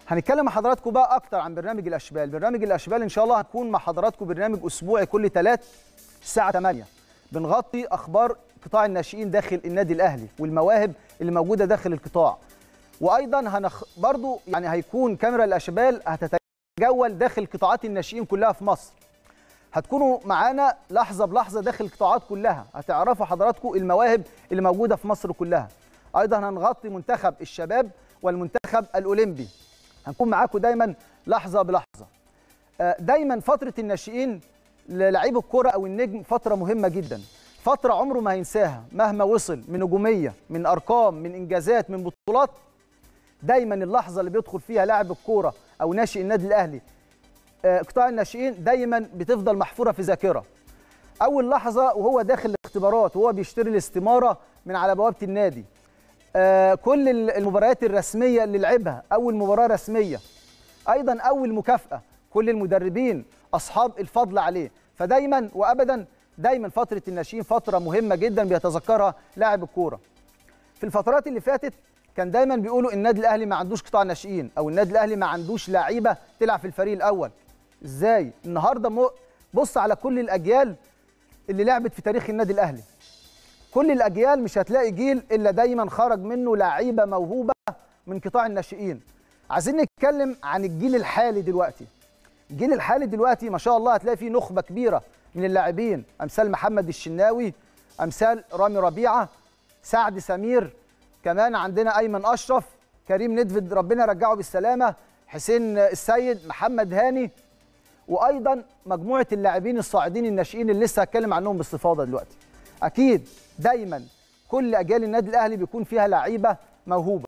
هنتكلم مع حضراتكم بقى اكتر عن برنامج الاشبال برنامج الاشبال ان شاء الله هنكون مع حضراتكم برنامج اسبوعي كل ثلاث الساعه 8 بنغطي اخبار قطاع الناشئين داخل النادي الاهلي والمواهب اللي موجوده داخل القطاع وايضا هنخ... برضو يعني هيكون كاميرا الاشبال هتتجول داخل قطاعات الناشئين كلها في مصر هتكونوا معانا لحظه بلحظه داخل القطاعات كلها هتعرفوا حضراتكم المواهب اللي موجوده في مصر كلها ايضا هنغطي منتخب الشباب والمنتخب الاولمبي هنكون معاكم دايما لحظه بلحظه دايما فتره الناشئين للعيب الكره او النجم فتره مهمه جدا فتره عمره ما هينساها مهما وصل من نجوميه من ارقام من انجازات من بطولات دايما اللحظه اللي بيدخل فيها لاعب الكوره او ناشئ النادي الاهلي قطاع الناشئين دايما بتفضل محفوره في ذاكره اول لحظه وهو داخل الاختبارات وهو بيشتري الاستماره من على بوابه النادي آه كل المباريات الرسميه اللي لعبها اول مباراه رسميه ايضا اول مكافاه كل المدربين اصحاب الفضل عليه فدايما وابدا دايما فتره الناشئين فتره مهمه جدا بيتذكرها لاعب الكوره في الفترات اللي فاتت كان دايما بيقولوا النادي الاهلي ما عندوش قطاع ناشئين او النادي الاهلي ما عندوش لعيبه تلعب في الفريق الاول ازاي النهارده بص على كل الاجيال اللي لعبت في تاريخ النادي الاهلي كل الاجيال مش هتلاقي جيل الا دايما خرج منه لعيبه موهوبه من قطاع الناشئين عايزين نتكلم عن الجيل الحالي دلوقتي الجيل الحالي دلوقتي ما شاء الله هتلاقي فيه نخبه كبيره من اللاعبين امثال محمد الشناوي امثال رامي ربيعه سعد سمير كمان عندنا ايمن اشرف كريم ندفد ربنا يرجعه بالسلامه حسين السيد محمد هاني وايضا مجموعه اللاعبين الصاعدين الناشئين اللي لسه هتكلم عنهم باستفاضه دلوقتي اكيد دايما كل اجيال النادي الاهلي بيكون فيها لعيبه موهوبه